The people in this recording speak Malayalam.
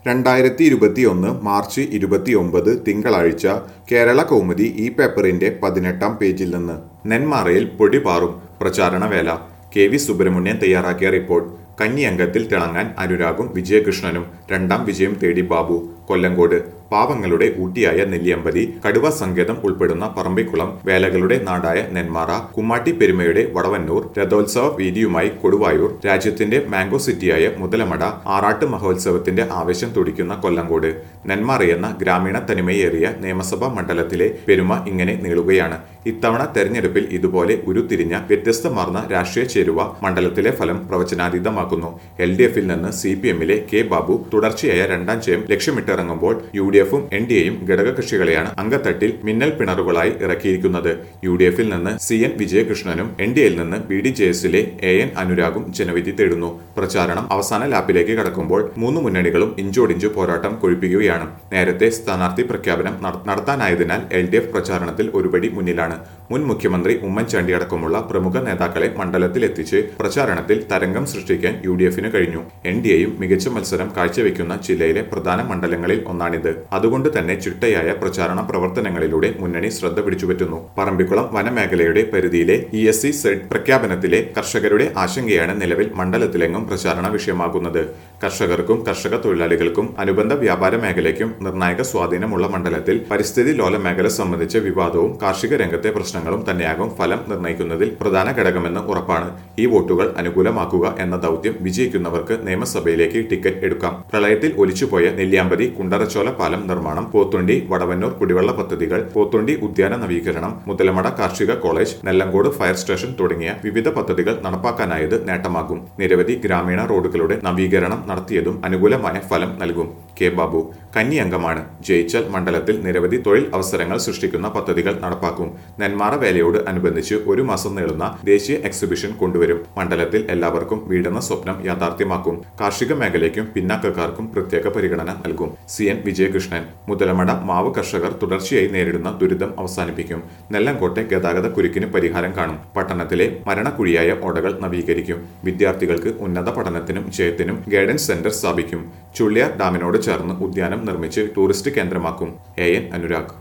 രണ്ടായിരത്തി ഇരുപത്തിയൊന്ന് മാർച്ച് ഇരുപത്തിയൊമ്പത് തിങ്കളാഴ്ച കേരള കൗമുദി ഈ പേപ്പറിന്റെ പതിനെട്ടാം പേജിൽ നിന്ന് നെന്മാറയിൽ പൊടിപാറും പ്രചാരണ വേല കെ വി സുബ്രഹ്മണ്യൻ തയ്യാറാക്കിയ റിപ്പോർട്ട് കന്നിയംഗത്തിൽ തിളങ്ങാൻ അനുരാഗും വിജയകൃഷ്ണനും രണ്ടാം വിജയം തേടി ബാബു കൊല്ലങ്കോട് പാവങ്ങളുടെ ഊട്ടിയായ നെല്ലിയമ്പതി കടുവ സങ്കേതം ഉൾപ്പെടുന്ന പറമ്പിക്കുളം വേലകളുടെ നാടായ നെന്മാറ കുമ്മാട്ടി പെരുമയുടെ വടവന്നൂർ രഥോത്സവ വേദിയുമായി കൊടുവായൂർ രാജ്യത്തിന്റെ മാംഗോ സിറ്റിയായ മുതലമട ആറാട്ട് മഹോത്സവത്തിന്റെ ആവേശം തുടിക്കുന്ന കൊല്ലങ്കോട് നെന്മാറയെന്ന ഗ്രാമീണ തനിമയേറിയ നിയമസഭാ മണ്ഡലത്തിലെ പെരുമ ഇങ്ങനെ നീളുകയാണ് ഇത്തവണ തെരഞ്ഞെടുപ്പിൽ ഇതുപോലെ ഉരുത്തിരിഞ്ഞ വ്യത്യസ്തമാർന്ന രാഷ്ട്രീയ ചേരുവ മണ്ഡലത്തിലെ ഫലം പ്രവചനാതീതമാക്കുന്നു എൽ ഡി എഫിൽ നിന്ന് സി പി എമ്മിലെ കെ ബാബു തുടർച്ചയായ രണ്ടാം ജയം ലക്ഷ്യമിട്ടിറങ്ങുമ്പോൾ യു ഡി എഫും എൻ ഡി എയും ഘടകകക്ഷികളെയാണ് അങ്കത്തട്ടിൽ മിന്നൽ പിണറുകളായി ഇറക്കിയിരിക്കുന്നത് യു ഡി എഫിൽ നിന്ന് സി എൻ വിജയകൃഷ്ണനും എൻ ഡി എയിൽ നിന്ന് ബി ഡി ജെ എസിലെ എ എൻ അനുരാഗും ജനവിധി തേടുന്നു പ്രചാരണം അവസാന ലാപ്പിലേക്ക് കടക്കുമ്പോൾ മൂന്ന് മുന്നണികളും ഇഞ്ചോടിഞ്ചു പോരാട്ടം കൊഴുപ്പിക്കുകയാണ് നേരത്തെ സ്ഥാനാർത്ഥി പ്രഖ്യാപനം നട- നടത്താനായതിനാൽ എൽ ഡി എഫ് പ്രചാരണത്തിൽ ഒരുപടി മുന്നിലാണ് മുൻ മുഖ്യമന്ത്രി ഉമ്മൻചാണ്ടി അടക്കമുള്ള പ്രമുഖ നേതാക്കളെ മണ്ഡലത്തിൽ എത്തിച്ച് പ്രചാരണത്തിൽ തരംഗം സൃഷ്ടിക്കാൻ യു ഡി എഫിന് കഴിഞ്ഞു എൻ ഡി എയും മികച്ച മത്സരം കാഴ്ചവെക്കുന്ന ജില്ലയിലെ പ്രധാന മണ്ഡലങ്ങളിൽ ഒന്നാണിത് അതുകൊണ്ട് തന്നെ ചിട്ടയായ പ്രചാരണ പ്രവർത്തനങ്ങളിലൂടെ മുന്നണി ശ്രദ്ധ പിടിച്ചുപറ്റുന്നു പറമ്പിക്കുളം വനമേഖലയുടെ പരിധിയിലെ ഇ എസ് സി സെഡ് പ്രഖ്യാപനത്തിലെ കർഷകരുടെ ആശങ്കയാണ് നിലവിൽ മണ്ഡലത്തിലെങ്ങും പ്രചാരണ വിഷയമാകുന്നത് കർഷകർക്കും കർഷക തൊഴിലാളികൾക്കും അനുബന്ധ വ്യാപാര മേഖലയ്ക്കും നിർണായക സ്വാധീനമുള്ള മണ്ഡലത്തിൽ പരിസ്ഥിതി ലോല മേഖല സംബന്ധിച്ച വിവാദവും കാർഷിക രംഗത്തെ പ്രശ്നങ്ങളും തന്നെയാകും ഫലം നിർണ്ണയിക്കുന്നതിൽ പ്രധാന ഘടകമെന്ന് ഉറപ്പാണ് ഈ വോട്ടുകൾ അനുകൂലമാക്കുക എന്ന ദൗത്യം വിജയിക്കുന്നവർക്ക് നിയമസഭയിലേക്ക് ടിക്കറ്റ് എടുക്കാം പ്രളയത്തിൽ ഒലിച്ചുപോയ നെല്ലിയാമ്പതി കുണ്ടറച്ചോല പാലം നിർമ്മാണം പോത്തുണ്ടി വടവന്നൂർ കുടിവെള്ള പദ്ധതികൾ പോത്തുണ്ടി ഉദ്യാന നവീകരണം മുതലമട കാർഷിക കോളേജ് നെല്ലങ്കോട് ഫയർ സ്റ്റേഷൻ തുടങ്ങിയ വിവിധ പദ്ധതികൾ നടപ്പാക്കാനായത് നേട്ടമാകും നിരവധി ഗ്രാമീണ റോഡുകളുടെ നവീകരണം നടത്തിയതും അനുകൂലമായ ഫലം നൽകും കെ ബാബു കന്നി അംഗമാണ് ജയിച്ചാൽ മണ്ഡലത്തിൽ നിരവധി തൊഴിൽ അവസരങ്ങൾ സൃഷ്ടിക്കുന്ന പദ്ധതികൾ നടപ്പാക്കും നെന്മാറ വേലയോട് അനുബന്ധിച്ച് ഒരു മാസം നീളുന്ന ദേശീയ എക്സിബിഷൻ കൊണ്ടുവരും മണ്ഡലത്തിൽ എല്ലാവർക്കും വീടെന്ന സ്വപ്നം യാഥാർത്ഥ്യമാക്കും കാർഷിക മേഖലയ്ക്കും പിന്നാക്കക്കാർക്കും പ്രത്യേക പരിഗണന നൽകും സി എൻ വിജയകൃഷ്ണൻ മുതലമട മാവ് കർഷകർ തുടർച്ചയായി നേരിടുന്ന ദുരിതം അവസാനിപ്പിക്കും നെല്ലങ്കോട്ടെ ഗതാഗത കുരുക്കിന് പരിഹാരം കാണും പട്ടണത്തിലെ മരണക്കുഴിയായ ഓടകൾ നവീകരിക്കും വിദ്യാർത്ഥികൾക്ക് ഉന്നത പഠനത്തിനും ജയത്തിനും ഗൈഡൻസ് സെന്റർ സ്ഥാപിക്കും ചുള്ളിയാർ ഡാമിനോട് ചേർന്ന് ഉദ്യാനം നിർമ്മിച്ച് ടൂറിസ്റ്റ് കേന്ദ്രമാക്കും എ എൻ അനുരാഗ്